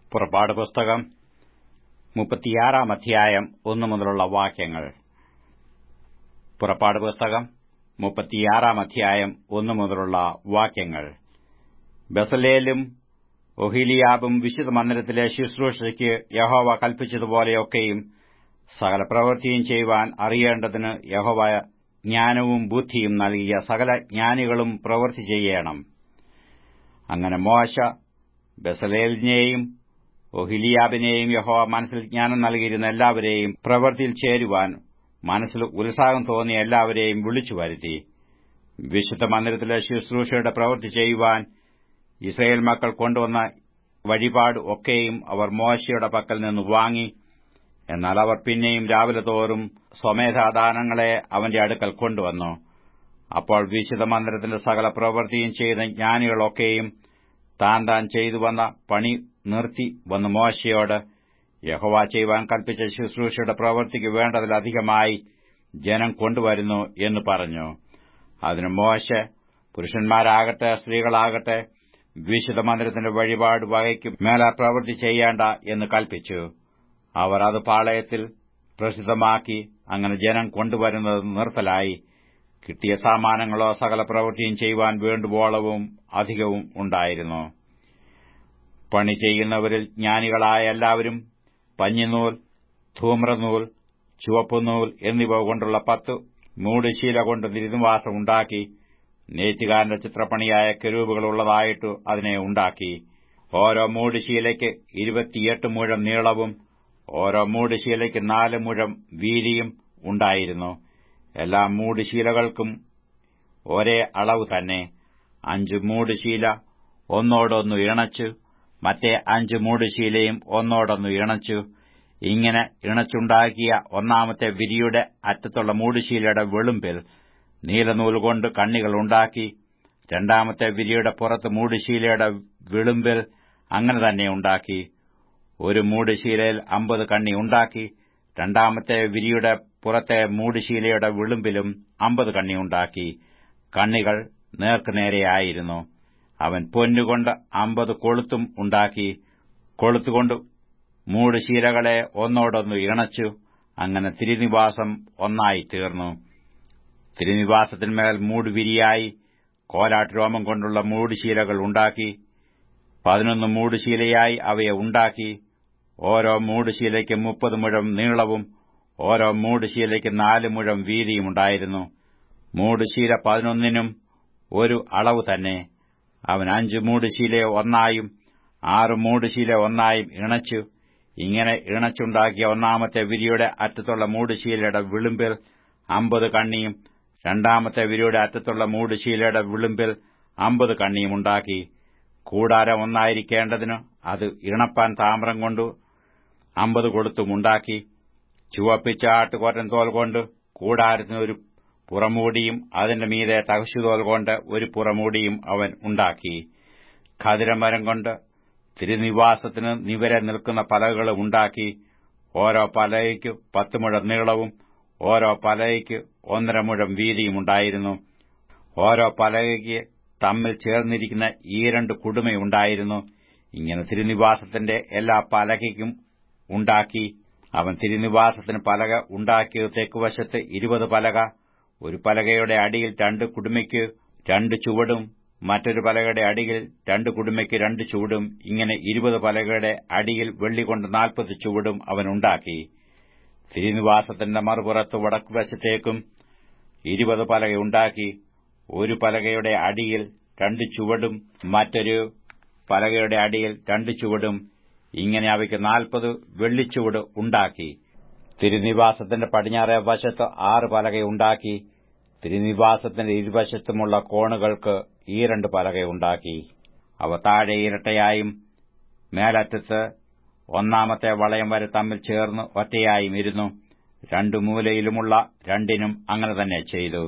പുറപ്പാട് പുസ്തകം മുപ്പത്തിയാറാം അധ്യായം ഒന്നു മുതലുള്ള വാക്യങ്ങൾ പുറപ്പാട് പുസ്തകം മുപ്പത്തിയാറാം അധ്യായം ഒന്നു മുതലുള്ള വാക്യങ്ങൾ ബസലേലും ഒഹിലിയാബും വിശുദ്ധ മന്ദിരത്തിലെ ശുശ്രൂഷയ്ക്ക് യഹോവ കൽപ്പിച്ചതുപോലെയൊക്കെയും സകല പ്രവൃത്തിയും ചെയ്യുവാൻ അറിയേണ്ടതിന് യഹോവ ജ്ഞാനവും ബുദ്ധിയും നൽകിയ സകല ജ്ഞാനികളും പ്രവൃത്തി ചെയ്യണം അങ്ങനെ മോശ ബസലേലിനെയും ഒഹിലിയാബിനെയും യഹോവ മനസ്സിൽ ജ്ഞാനം നൽകിയിരുന്ന എല്ലാവരെയും പ്രവൃത്തിയിൽ ചേരുവാൻ മനസ്സിൽ ഉത്സാഹം തോന്നിയ എല്ലാവരെയും വിളിച്ചു വരുത്തി വിശുദ്ധ മന്ദിരത്തിലെ ശുശ്രൂഷയുടെ പ്രവൃത്തി ചെയ്യുവാൻ ഇസ്രയേൽ മക്കൾ കൊണ്ടുവന്ന വഴിപാട് ഒക്കെയും അവർ മോശയുടെ പക്കൽ നിന്ന് വാങ്ങി എന്നാൽ അവർ പിന്നെയും രാവിലെ തോറും സ്വമേധാദാനങ്ങളെ അവന്റെ അടുക്കൽ കൊണ്ടുവന്നു അപ്പോൾ വിശുദ്ധ മന്ദിരത്തിന്റെ സകല പ്രവൃത്തിയും ചെയ്ത ജ്ഞാനികളൊക്കെയും താൻ താൻ ചെയ്തു വന്ന പണി നിർത്തി വന്ന് മോശയോട് യഹോവ ചെയ്യുവാൻ കൽപ്പിച്ച ശുശ്രൂഷയുടെ പ്രവൃത്തിക്ക് വേണ്ടതിലധികമായി ജനം കൊണ്ടുവരുന്നു എന്ന് പറഞ്ഞു അതിന് മോശ പുരുഷന്മാരാകട്ടെ സ്ത്രീകളാകട്ടെ വിശുദ്ധ മന്ദിരത്തിന്റെ വഴിപാട് വകയ്ക്ക് മേല പ്രവൃത്തി ചെയ്യേണ്ട എന്ന് കൽപ്പിച്ചു അവർ അത് പാളയത്തിൽ പ്രസിദ്ധമാക്കി അങ്ങനെ ജനം കൊണ്ടുവരുന്നത് നിർത്തലായി കിട്ടിയ സാമാനങ്ങളോ സകല പ്രവൃത്തിയും ചെയ്യുവാൻ വേണ്ടുവോളവും അധികവും ഉണ്ടായിരുന്നു പണി ചെയ്യുന്നവരിൽ ജ്ഞാനികളായ എല്ലാവരും പഞ്ഞിനൂൽ ധൂമ്രനൂൽ ചുവപ്പുനൂൽ എന്നിവ കൊണ്ടുള്ള പത്ത് മൂടുശീല കൊണ്ട് തിരുനിവാസം ഉണ്ടാക്കി നെയ്ത്തുകാരന്റെ ചിത്രപ്പണിയായ കെരൂപുകളുള്ളതായിട്ട് അതിനെ ഉണ്ടാക്കി ഓരോ മൂടുശീലയ്ക്ക് ഇരുപത്തിയെട്ട് മുഴം നീളവും ഓരോ മൂടുശീലയ്ക്ക് നാല് മുഴം വീതിയും ഉണ്ടായിരുന്നു എല്ലാ മൂടുശീലകൾക്കും ഒരേ അളവ് തന്നെ അഞ്ച് മൂടുശീല ഒന്നോടൊന്നു ഇണച്ചു മറ്റേ അഞ്ച് മൂടുശീലയും ഒന്നോടൊന്നു ഇണച്ചു ഇങ്ങനെ ഇണച്ചുണ്ടാക്കിയ ഒന്നാമത്തെ വിരിയുടെ അറ്റത്തുള്ള മൂടുശീലയുടെ വെളുമ്പിൽ നീലനൂലുകൊണ്ട് കണ്ണികൾ ഉണ്ടാക്കി രണ്ടാമത്തെ വിരിയുടെ പുറത്ത് മൂടുശീലയുടെ വിളുമ്പിൽ അങ്ങനെ തന്നെ ഉണ്ടാക്കി ഒരു മൂടുശീലയിൽ അമ്പത് കണ്ണി ഉണ്ടാക്കി രണ്ടാമത്തെ വിരിയുടെ പുറത്തെ മൂടുശീലയുടെ വിളുമ്പിലും അമ്പത് കണ്ണി ഉണ്ടാക്കി കണ്ണികൾ നേർക്കുനേരെയായിരുന്നു അവൻ പൊന്നുകൊണ്ട് അമ്പത് കൊളുത്തും ഉണ്ടാക്കി കൊളുത്തുകൊണ്ട് മൂടുശീലകളെ ഒന്നോടൊന്നു ഇണച്ചു അങ്ങനെ തിരുനിവാസം ഒന്നായി തീർന്നു തിരുനിവാസത്തിന്മേൽ മൂടുവിരിയായി കോലാട്ടുരോമം കൊണ്ടുള്ള മൂടുശീലകൾ ഉണ്ടാക്കി പതിനൊന്ന് മൂടുശീലയായി അവയെ ഉണ്ടാക്കി ഓരോ മൂടുശീലയ്ക്ക് മുപ്പത് മുഴം നീളവും ഓരോ മൂടുശീലയ്ക്ക് നാല് മുഴം വീതിയുമുണ്ടായിരുന്നു മൂടുശീല പതിനൊന്നിനും ഒരു അളവ് തന്നെ അവൻ അഞ്ച് മൂടുശീല ഒന്നായും ആറ് മൂടുശീല ഒന്നായും ഇണച്ചു ഇങ്ങനെ ഇണച്ചുണ്ടാക്കിയ ഒന്നാമത്തെ വിരിയുടെ അറ്റത്തുള്ള മൂടുശീലയുടെ വിളുമ്പിൽ അമ്പത് കണ്ണിയും രണ്ടാമത്തെ വിരിയുടെ അറ്റത്തുള്ള മൂടുശീലയുടെ വിളുമ്പിൽ അമ്പത് കണ്ണിയും ഉണ്ടാക്കി കൂടാരം ഒന്നായിരിക്കേണ്ടതിന് അത് ഇണപ്പാൻ താമ്രം കൊണ്ട് അമ്പത് കൊടുത്തും ഉണ്ടാക്കി ചുവപ്പിച്ച ആട്ടുകൊറ്റൻ തോൽ കൊണ്ട് കൂടാരത്തിന് ഒരു പുറമൂടിയും അതിന്റെ മീതെ തകശുതോൽ കൊണ്ട് ഒരു പുറമൂടിയും അവൻ ഉണ്ടാക്കി ഖതിരമരം കൊണ്ട് തിരുനിവാസത്തിന് നിവരെ നിൽക്കുന്ന പലകകൾ ഉണ്ടാക്കി ഓരോ പലകയ്ക്ക് പത്ത് മുഴം നീളവും ഓരോ പലകയ്ക്ക് ഒന്നര മുഴം വീതിയും ഉണ്ടായിരുന്നു ഓരോ പലകയ്ക്ക് തമ്മിൽ ചേർന്നിരിക്കുന്ന ഈ രണ്ട് കുടുമയുണ്ടായിരുന്നു ഇങ്ങനെ തിരുനിവാസത്തിന്റെ എല്ലാ പലകയ്ക്കും ഉണ്ടാക്കി അവൻ തിരുനിവാസത്തിന് പലക ഉണ്ടാക്കിയത് തെക്കുവശത്ത് ഇരുപത് പലക ഒരു പലകയുടെ അടിയിൽ രണ്ട് കുടുമയ്ക്ക് രണ്ട് ചുവടും മറ്റൊരു പലകയുടെ അടിയിൽ രണ്ട് കുടുമയ്ക്ക് രണ്ട് ചുവടും ഇങ്ങനെ ഇരുപത് പലകയുടെ അടിയിൽ വെള്ളികൊണ്ട് നാൽപ്പത് ചുവടും അവൻ ഉണ്ടാക്കി തിരുനിവാസത്തിന്റെ മറുപുറത്ത് വടക്കുവശത്തേക്കും ഇരുപത് പലക ഉണ്ടാക്കി ഒരു പലകയുടെ അടിയിൽ രണ്ട് ചുവടും മറ്റൊരു പലകയുടെ അടിയിൽ രണ്ട് ചുവടും ഇങ്ങനെ അവയ്ക്ക് നാൽപ്പത് വെള്ളിച്ചുവട് ഉണ്ടാക്കി തിരുനിവാസത്തിന്റെ പടിഞ്ഞാറേ വശത്ത് ആറ് പലകയുണ്ടാക്കി തിരുനിവാസത്തിന്റെ ഇരുവശത്തുമുള്ള കോണുകൾക്ക് ഈ രണ്ട് പലകയുണ്ടാക്കി അവ താഴെ ഇരട്ടയായും മേലറ്റത്ത് ഒന്നാമത്തെ വളയം വരെ തമ്മിൽ ചേർന്ന് ഒറ്റയായും ഇരുന്നു രണ്ടു മൂലയിലുമുള്ള രണ്ടിനും അങ്ങനെ തന്നെ ചെയ്തു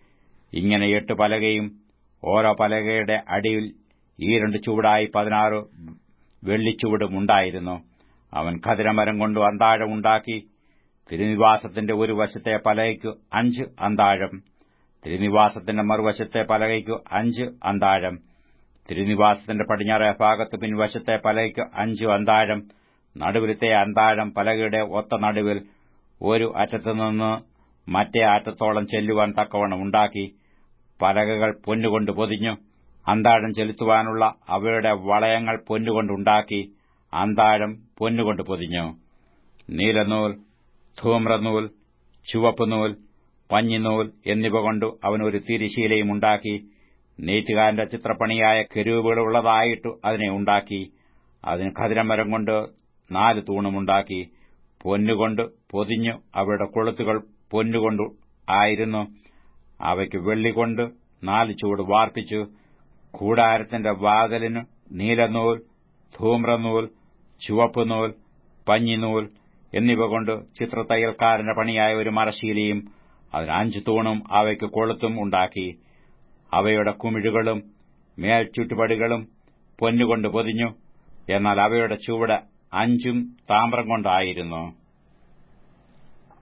ഇങ്ങനെ എട്ട് പലകയും ഓരോ പലകയുടെ അടിയിൽ ഈ രണ്ട് ചുവടായി പതിനാറ് വെള്ളിച്ചുവടും ഉണ്ടായിരുന്നു അവൻ ഖതിരമരം കൊണ്ട് അന്താഴം ഉണ്ടാക്കി തിരുനിവാസത്തിന്റെ ഒരു വശത്തെ പലകയ്ക്കു അഞ്ച് അന്താഴം തിരുനിവാസത്തിന്റെ മറുവശത്തെ പലകയ്ക്കു അഞ്ച് അന്താഴം തിരുനിവാസത്തിന്റെ പടിഞ്ഞാറേ ഭാഗത്ത് പിൻവശത്തെ പലകയ്ക്ക് അഞ്ചു അന്താഴം നടുവിലത്തെ അന്താഴം പലകയുടെ ഒത്ത നടുവിൽ ഒരു അറ്റത്തുനിന്ന് മറ്റേ അറ്റത്തോളം ചെല്ലുവാൻ തക്കവണ്ണം ഉണ്ടാക്കി പലകകൾ പൊന്നുകൊണ്ട് പൊതിഞ്ഞു അന്താഴം ചെലുത്തുവാനുള്ള അവയുടെ വളയങ്ങൾ പൊന്നുകൊണ്ടുണ്ടാക്കി അന്താഴം പൊന്നുകൊണ്ട് പൊതിഞ്ഞു നീലനൂൽ ധൂമ്രനൂൽ ചുവപ്പുനൂൽ പഞ്ഞിനൂൽ എന്നിവ കൊണ്ട് അവൻ ഒരു തിരിശീലയും ഉണ്ടാക്കി നെയ്ത്തുകാരന്റെ ചിത്രപ്പണിയായ കെരൂപുകളുള്ളതായിട്ടു അതിനെ ഉണ്ടാക്കി അതിന് ഖതിരമരം കൊണ്ട് നാല് തൂണുമുണ്ടാക്കി പൊന്നുകൊണ്ട് പൊതിഞ്ഞു അവയുടെ കൊളുത്തുകൾ പൊന്നുകൊണ്ടു ആയിരുന്നു അവയ്ക്ക് വെള്ളികൊണ്ട് നാല് ചൂട് വാർപ്പിച്ചു കൂടാരത്തിന്റെ വാതിലിന് നീലനൂൽ ധൂമ്രനൂൽ ചുവപ്പുനൂൽ പഞ്ഞിനൂൽ എന്നിവ കൊണ്ട് ചിത്രത്തയ്യൽക്കാരന്റെ പണിയായ ഒരു മരശീലയും അതിന് അഞ്ചു തൂണും അവയ്ക്ക് കൊളുത്തും ഉണ്ടാക്കി അവയുടെ കുമിഴുകളും മേൽചുറ്റുപടികളും പൊന്നുകൊണ്ട് പൊതിഞ്ഞു എന്നാൽ അവയുടെ ചുവട് അഞ്ചും താമ്രം കൊണ്ടായിരുന്നു